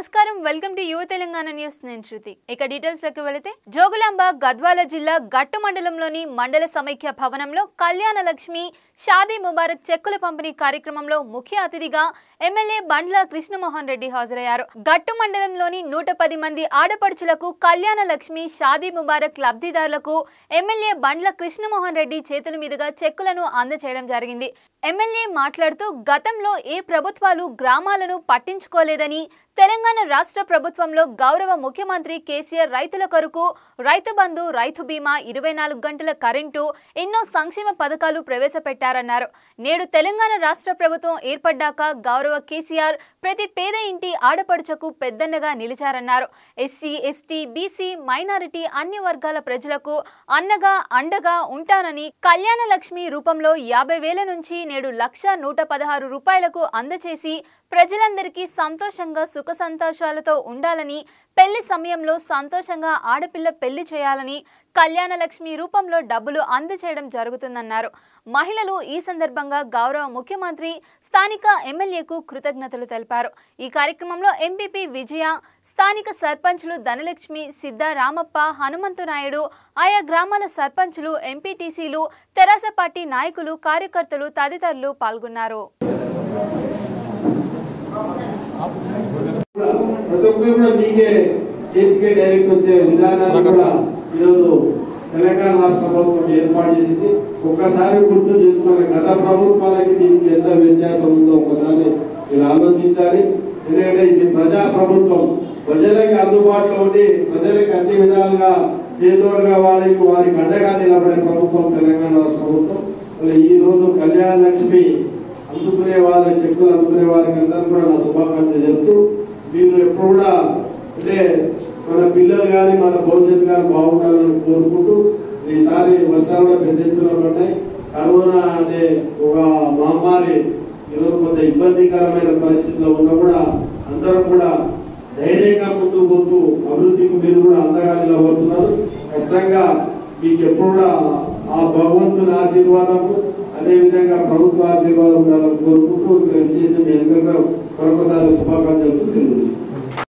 నమస్కారం welcome to యువ Telangana news నేను శృతి ఇక డీటెయిల్స్ లోకి వెళితే జోగులాంబ గద్వాల జిల్లా గట్టు మండలంలోని మండల సమైక్య భవనంలో కళ్యాణ లక్ష్మి షాదీ ముబారక్ చెక్కుల పంపిణీ కార్యక్రమంలో ముఖ్య అతిథిగా ఎమ్మెల్యే బండ్ల కృష్ణమోహన్ రెడ్డి హాజరయ్యారు గట్టు మండలంలోని నూట పది మంది ఆడపడుచులకు కళ్యాణ లక్ష్మి షాదీ ముబారక్ లబ్ధిదారులకు ఎమ్మెల్యే బండ్ల కృష్ణమోహన్ రెడ్డి చేతుల మీదుగా చెక్కులను అందజేయడం జరిగింది ఎమ్మెల్యే మాట్లాడుతూ గతంలో ఏ ప్రభుత్వాలు గ్రామాలను పట్టించుకోలేదని తెలంగాణ రాష్ట్ర ప్రభుత్వంలో గౌరవ ముఖ్యమంత్రి కేసీఆర్ రైతుల కొరకు రైతు బంధు రైతు బీమా ఇరవై నాలుగు గంటల కరెంటు ఎన్నో సంక్షేమ పథకాలు ప్రవేశపెట్టారన్నారు నేడు తెలంగాణ రాష్ట్ర ప్రభుత్వం ఏర్పడ్డాక గౌరవ కేసీఆర్ ప్రతి పేద ఇంటి ఆడపడుచకు పెద్దన్నగా నిలిచారన్నారు ఎస్సీ ఎస్టీ బీసీ మైనారిటీ అన్ని వర్గాల ప్రజలకు అన్నగా అండగా ఉంటానని కళ్యాణ లక్ష్మి రూపంలో యాభై వేల నుంచి నేడు లక్ష నూట పదహారు రూపాయలకు అందచేసి ప్రజలందరికీ సంతోషంగా సుఖ సంతోషాలతో ఉండాలని పెళ్లి సమయంలో సంతోషంగా ఆడపిల్ల పెళ్లి చేయాలని కళ్యాణ లక్ష్మి రూపంలో డబ్బులు అందచేయడం జరుగుతుందన్నారు మహిళలు ఈ సందర్భంగా గౌరవ ముఖ్యమంత్రి స్థానిక ఎమ్మెల్యేకు కృతజ్ఞతలు తెలిపారు ఈ కార్యక్రమంలో ఎంపీపీ విజయ స్థానిక సర్పంచ్లు ధనలక్ష్మి సిద్ధ రామప్ప హనుమంతు నాయుడు ఆయా గ్రామాల సర్పంచులు ఎంపీటీసీలు తెరాస పార్టీ నాయకులు కార్యకర్తలు తదితరులు పాల్గొన్నారు ప్రతి ఒక్కరు కూడా మీకే చేతికే డైరెక్ట్ వచ్చే విధానాన్ని కూడా ఈరోజు తెలంగాణ రాష్ట్ర ప్రభుత్వం ఏర్పాటు చేసింది ఒక్కసారి గుర్తు చేసుకున్న గత ప్రభుత్వాలకి దీనికి ఎంత వ్యత్యాసం ఉందో ఒకసారి మీరు ఆలోచించాలి ఎందుకంటే ఇది ప్రజా ప్రభుత్వం ప్రజలకు అందుబాటులో ఉండి ప్రజలకు అన్ని విధాలుగా చేదోడుగా వారికి వారికి అండగా నిలబడే ప్రభుత్వం తెలంగాణ రాష్ట్ర ప్రభుత్వం మరి ఈ రోజు కళ్యాణ లక్ష్మి అందుకునే వాళ్ళ చెక్కులు అందుకునే వారికి అందరూ కూడా నా శుభాకాంక్షలు చెప్తూ మీరు ఎప్పుడు కూడా అంటే మన పిల్లలు కానీ మన భవిష్యత్తు కానీ బాగుండాలని కోరుకుంటూ ఈసారి వర్షాలు కూడా పెద్ద ఎత్తున ఉన్నాయి కరోనా అనే ఒక మహమ్మారి ఈరోజు కొంత ఇబ్బందికరమైన పరిస్థితిలో ఉన్నా కూడా అందరూ కూడా ధైర్యంగా ముందుకు పోతూ అభివృద్ధికి మీరు కూడా అందగా నిలబడుతున్నారు ఖచ్చితంగా మీకు ఎప్పుడు కూడా ఆ భగవంతుని ఆశీర్వాదము అదే విధంగా ప్రభుత్వ ఆశీర్వాదం ఉండాలని కోరుకుంటూ ఇక్కడ చేసిన మీ అందరికీ మరొకసారి శుభాకాంక్షలు తెలియజేస్తున్నాను